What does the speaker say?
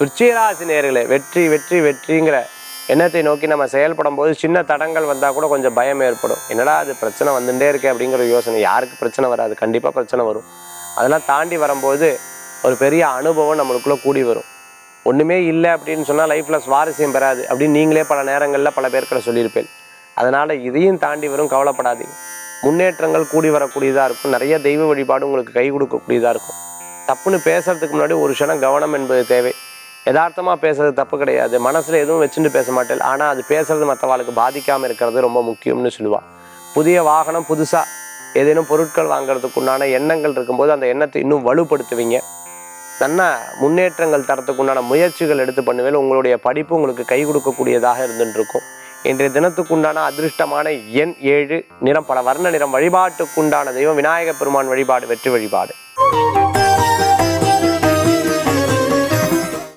விருச்சிகராசி நேர்களே வெற்றி வெற்றி வெற்றிங்கிற எண்ணத்தை நோக்கி நம்ம செயல்படும் போது சின்ன தடங்கள் வந்தால் கூட கொஞ்சம் பயம் ஏற்படும் என்னடா அது பிரச்சனை வந்துட்டே இருக்கே அப்படிங்கிற யோசனை யாருக்கு பிரச்சனை வராது கண்டிப்பாக பிரச்சனை வரும் அதெல்லாம் தாண்டி வரும்போது ஒரு பெரிய அனுபவம் நம்மளுக்குள்ளே கூடி வரும் ஒன்றுமே இல்லை அப்படின்னு சொன்னால் லைஃப்பில் சுவாரஸ்யம் பெறாது அப்படின்னு நீங்களே பல நேரங்களில் பல பேர்கிட்ட சொல்லியிருப்பேன் அதனால் இதையும் தாண்டி வரும் கவலைப்படாதீங்க முன்னேற்றங்கள் கூடி வரக்கூடியதாக இருக்கும் நிறைய தெய்வ வழிபாடு உங்களுக்கு கை கொடுக்கக்கூடியதாக இருக்கும் தப்புன்னு பேசுறதுக்கு முன்னாடி ஒரு க்ஷணம் கவனம் என்பது தேவை யதார்த்தமாக பேசுறது தப்பு கிடையாது மனசில் எதுவும் வச்சுட்டு பேச மாட்டேன் ஆனால் அது பேசுறது மற்றவாளுக்கு பாதிக்காமல் இருக்கிறது ரொம்ப முக்கியம்னு சொல்லுவாள் புதிய வாகனம் புதுசாக ஏதேனும் பொருட்கள் வாங்குறதுக்கு உண்டான எண்ணங்கள் இருக்கும்போது அந்த எண்ணத்தை இன்னும் வலுப்படுத்துவீங்க நல்ல முன்னேற்றங்கள் தரத்துக்கு உண்டான முயற்சிகள் எடுத்து பண்ணுவேன் உங்களுடைய படிப்பு உங்களுக்கு கை கொடுக்கக்கூடியதாக இருந்துட்டு இருக்கும் இன்றைய தினத்துக்குண்டான அதிர்ஷ்டமான எண் ஏழு நிறம் பல வர்ண நிறம் வழிபாட்டுக்குண்டான தெய்வம் விநாயகப் பெருமான் வழிபாடு வெற்றி வழிபாடு